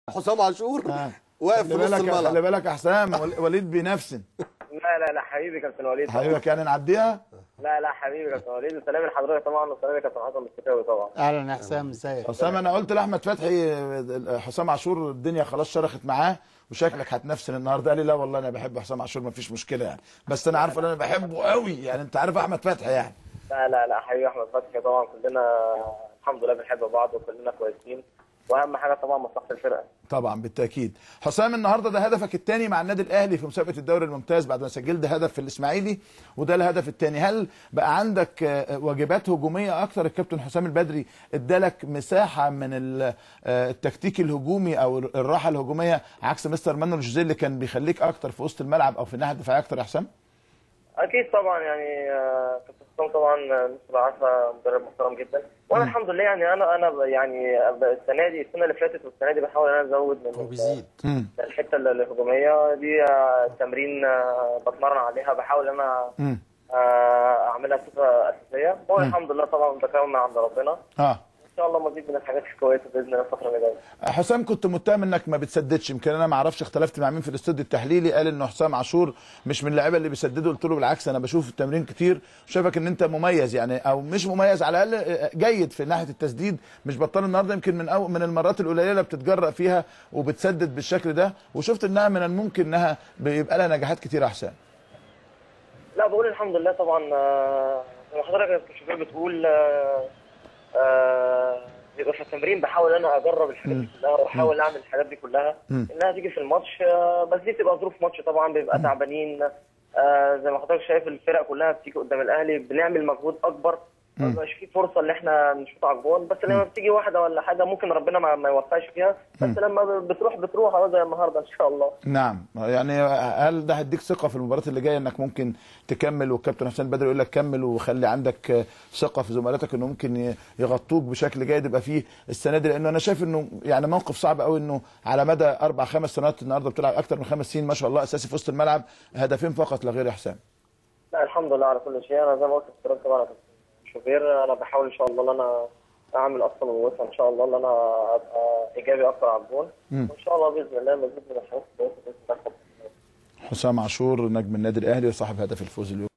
حسام عاشور آه. واقف في خلي نص بالك خلي الملعب بالك يا حسام ول- وليد بنفس لا لا لا حبيبي كابتن وليد طبعاً. حبيبك يعني نعديها لا لا حبيبي كابتن وليد سلام لحضرتك طبعا وسلام لكابتن حسن السكاوي طبعا اهلا يا حسام ازيك حسام انا قلت لاحمد فتحي حسام عاشور الدنيا خلاص شرخت معاه وشكلك هتنفسن النهارده قال لي لا والله انا بحب حسام عاشور مفيش مشكله يعني بس انا عارف ان انا بحبه قوي يعني انت عارف احمد فتحي يعني لا لا لا حبيبي احمد فتحي طبعا كلنا الحمد لله بنحب بعض وكلنا كويسين واهم حاجه طبعا مصلحه الفرقه طبعا بالتاكيد حسام النهارده ده هدفك الثاني مع النادي الاهلي في مسابقه الدوري الممتاز بعد ما سجلت هدف في الاسماعيلي وده الهدف الثاني هل بقى عندك آه، واجبات هجوميه اكتر الكابتن حسام البدري ادالك مساحه من ال- آه، التكتيك الهجومي او الراحه الهجوميه عكس مستر مانويل جوزيه اللي كان بيخليك اكتر في وسط الملعب او في الناحيه الدفاعيه اكتر يا حسام اكيد طبعا يعني آه، كابتن حسام طبعا آه، مثل عارفه مدرب محترم جدا وانا الحمد لله يعني انا انا ب- يعني السنه دي السنه اللي فاتت والسنه دي بحاول ان انا ازود من وبيزيد مم. الحته الهجوميه دي آه، تمرين آه، بتمرن عليها بحاول ان انا مم. آه، اعملها صفه اساسيه والحمد لله طبعا بكرم من عند ربنا اه ان شاء الله مزيد من الحاجات الكويسه باذن الله الفتره اللي جايه حسام كنت متهم انك ما بتسددش يمكن انا ما اعرفش اختلفت مع مين في الاستوديو التحليلي قال انه حسام عاشور مش من اللعيبه اللي بيسددوا قلت له بالعكس انا بشوف التمرين كتير شايفك ان انت مميز يعني او مش مميز على الاقل جيد في ناحيه التسديد مش بطال النهارده يمكن من أو من المرات القليله اللي بتتجرأ فيها وبتسدد بالشكل ده وشفت انها من الممكن انها بيبقى لها نجاحات كتيره يا حسام لا بقول الحمد لله طبعا آه، زي ما حضرتك يا كابتن شوبير بتقول آه، آه، بيبقى في التمرين بحاول انا اجرب الحاجات دي كلها واحاول اعمل الحاجات دي كلها مم. انها تيجي في الماتش آه، بس دي بتبقى ظروف ماتش طبعا بيبقى تعبانين آه، زي ما حضرتك شايف الفرق كلها بتيجي قدام الاهلي بنعمل مجهود اكبر ما بيبقاش في فرصه ان احنا نشوط على الجول بس لما بتيجي واحده ولا حاجه ممكن ربنا ما, ما يوفقش فيها بس لما بتروح بتروح اهو زي النهارده ان شاء الله نعم يعني هل ده هيديك ثقه في المباراه اللي جايه انك ممكن تكمل والكابتن حسام بدري يقول لك كمل وخلي عندك ثقه في زملاتك انه ممكن ي- يغطوك بشكل جيد يبقى فيه السنه دي لانه انا شايف انه يعني موقف صعب قوي انه على مدى اربع خمس سنوات النهارده بتلعب اكتر من خمس سنين ما شاء الله اساسي في وسط الملعب هدفين فقط لا غير يا حسام لا الحمد لله على كل شيء انا زي ما قلت في الكلام طبعا يا كابتن شوبير انا بحاول ان شاء الله ان انا اعمل اكثر من وسع ان شاء الله ان انا ابقى ايجابي اكثر على الجون مم. وان شاء الله باذن الله مزيد من الحاجات الكويسه باذن الله حسام عاشور نجم النادي الاهلي وصاحب هدف الفوز اليوم